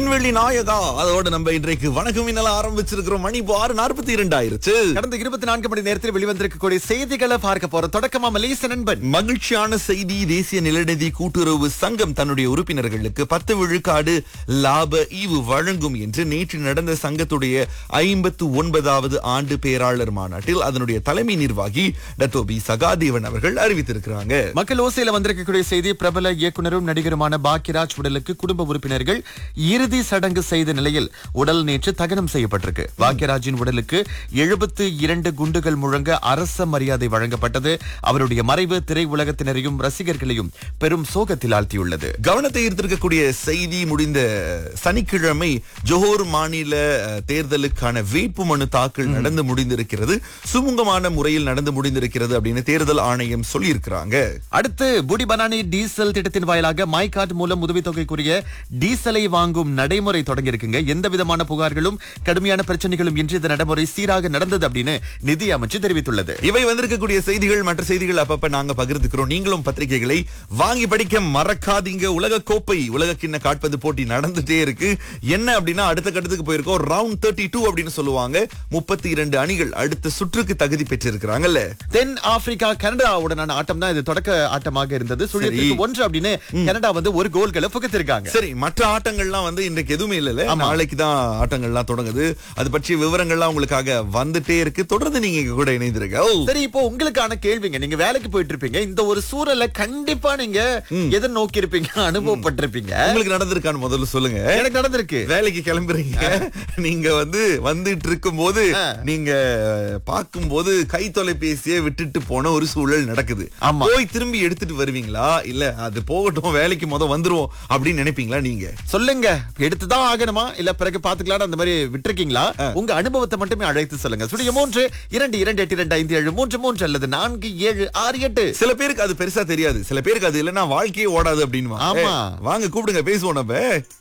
விண்வெளி நாயகா அதோட நம்ம இன்றைக்கு வணக்கம் இன்னல ஆரம்பிச்சிருக்கிறோம் மணி இப்போ ஆறு நாற்பத்தி இரண்டு ஆயிருச்சு கடந்த இருபத்தி நான்கு மணி நேரத்தில் வெளிவந்திருக்கக்கூடிய செய்திகளை பார்க்க போறோம் தொடக்கமா மலேசிய நண்பன் மகிழ்ச்சியான செய்தி தேசிய நிலநிதி கூட்டுறவு சங்கம் தன்னுடைய உறுப்பினர்களுக்கு பத்து விழுக்காடு லாப ஈவு வழங்கும் என்று நேற்று நடந்த சங்கத்துடைய ஐம்பத்து ஒன்பதாவது ஆண்டு பேராளர் மாநாட்டில் அதனுடைய தலைமை நிர்வாகி டத்தோபி சகாதேவன் அவர்கள் அறிவித்திருக்கிறாங்க மக்கள் ஓசையில வந்திருக்கக்கூடிய செய்தி பிரபல இயக்குனரும் நடிகருமான பாக்கியராஜ் உடலுக்கு குடும்ப உறுப்பினர்கள் இறுதி சடங்கு செய்த நிலையில் உடல் நேற்று தகனம் செய்யப்பட்டிருக்கு பாக்கியராஜின் உடலுக்கு எழுபத்து இரண்டு குண்டுகள் முழங்க அரச மரியாதை வழங்கப்பட்டது அவருடைய மறைவு திரை உலகத்தினரையும் ரசிகர்களையும் பெரும் சோகத்தில் ஆழ்த்தியுள்ளது கவனத்தை ஈர்த்திருக்கக்கூடிய செய்தி முடிந்த சனிக்கிழமை ஜோஹர் மாநில அஹ், தேர்தலுக்கான வேட்பு மனு தாக்கல் நடந்து முடிந்திருக்கிறது சுமூகமான முறையில் நடந்து முடிந்திருக்கிறது அப்படின்னு தேர்தல் ஆணையம் சொல்லியிருக்கிறாங்க அடுத்து புடி பனானி டீசல் திட்டத்தின் வாயிலாக மை கார்டு மூலம் உதவித்தொகைக்குரிய டீசலை வாங்கும் நடைமுறை தொடங்கி இருக்குங்க எந்த விதமான புகார்களும் கடுமையான பிரச்சனைகளும் இன்றி இந்த நடைமுறை சீராக நடந்தது அப்படின்னு நிதி அமைச்சு தெரிவித்துள்ளது இவை வந்திருக்கக்கூடிய செய்திகள் மற்ற செய்திகள் அப்பப்ப நாங்க பகிர்ந்துக்கிறோம் நீங்களும் பத்திரிகைகளை வாங்கி படிக்க மறக்காதீங்க உலக கோப்பை உலக கிண்ண காட்பந்து போட்டி நடந்துட்டே இருக்கு என்ன அப்படின்னா அடுத்த கட்டத்துக்கு போயிருக்கோம் ரவுண்ட் தேர்ட்டி டூ அப்படின்னு சொல்லுவாங்க முப்பத்தி இரண்டு அணிகள் அடுத்த சுற்றுக்கு தகுதி பெற்றிருக்கிறாங்கல்ல தென் ஆப்பிரிக்கா கனடாவுடனான ஆட்டம் தான் இது தொடக்க ஆட்டமாக இருந்தது சுழியத்திற்கு ஒன்று அப்படின்னு கனடா வந்து ஒரு கோல்களை புகுத்திருக்காங்க சரி மற்ற ஆட்டங்கள்லாம் வந்து இன்றைக்கு எதுவுமே இல்லைல்ல நாளைக்கு தான் ஆட்டங்கள்லாம் தொடங்குது அது பற்றிய விவரங்கள்லாம் உங்களுக்காக வந்துட்டே இருக்கு தொடர்ந்து நீங்க எங்க கூட இணைந்திருக்க ஓ, சரி இப்போ உங்களுக்கான கேள்விங்க நீங்க வேலைக்கு போயிட்டு இருப்பீங்க இந்த ஒரு சூழலை கண்டிப்பா நீங்க எதை நோக்கி இருப்பீங்க அனுபவப்பட்டிருப்பீங்க உங்களுக்கு நடந்திருக்கான்னு முதல்ல சொல்லுங்க எனக்கு நடந்திருக்கு வேலைக்கு கிளம்புறீங்க நீங்க வந்து வந்துட்டு இருக்கும் போது நீங்க பார்க்கும்போது கை தொலைபேசியை விட்டுட்டு போன ஒரு சூழல் நடக்குது ஆமா. போய் திரும்பி எடுத்துட்டு வருவீங்களா இல்ல அது போகட்டும் வேலைக்கு முத வந்துருவோம் அப்படின்னு நினைப்பீங்களா நீங்க சொல்லுங்க எடுத்துதான் ஆகணுமா இல்ல பிறகு பாத்துக்கலாம் அந்த மாதிரி விட்டுருக்கீங்களா உங்க அனுபவத்தை மட்டுமே அழைத்து சொல்லுங்க சுடிய மூன்று இரண்டு இரண்டு எட்டு இரண்டு ஐந்து ஏழு மூன்று மூன்று அல்லது நான்கு ஏழு ஆறு எட்டு சில பேருக்கு அது பெருசா தெரியாது சில பேருக்கு அது இல்லைன்னா வாழ்க்கையே ஓடாது அப்படின்னு ஆமா. வாங்க கூப்பிடுங்க பேசுவோம் நம்ம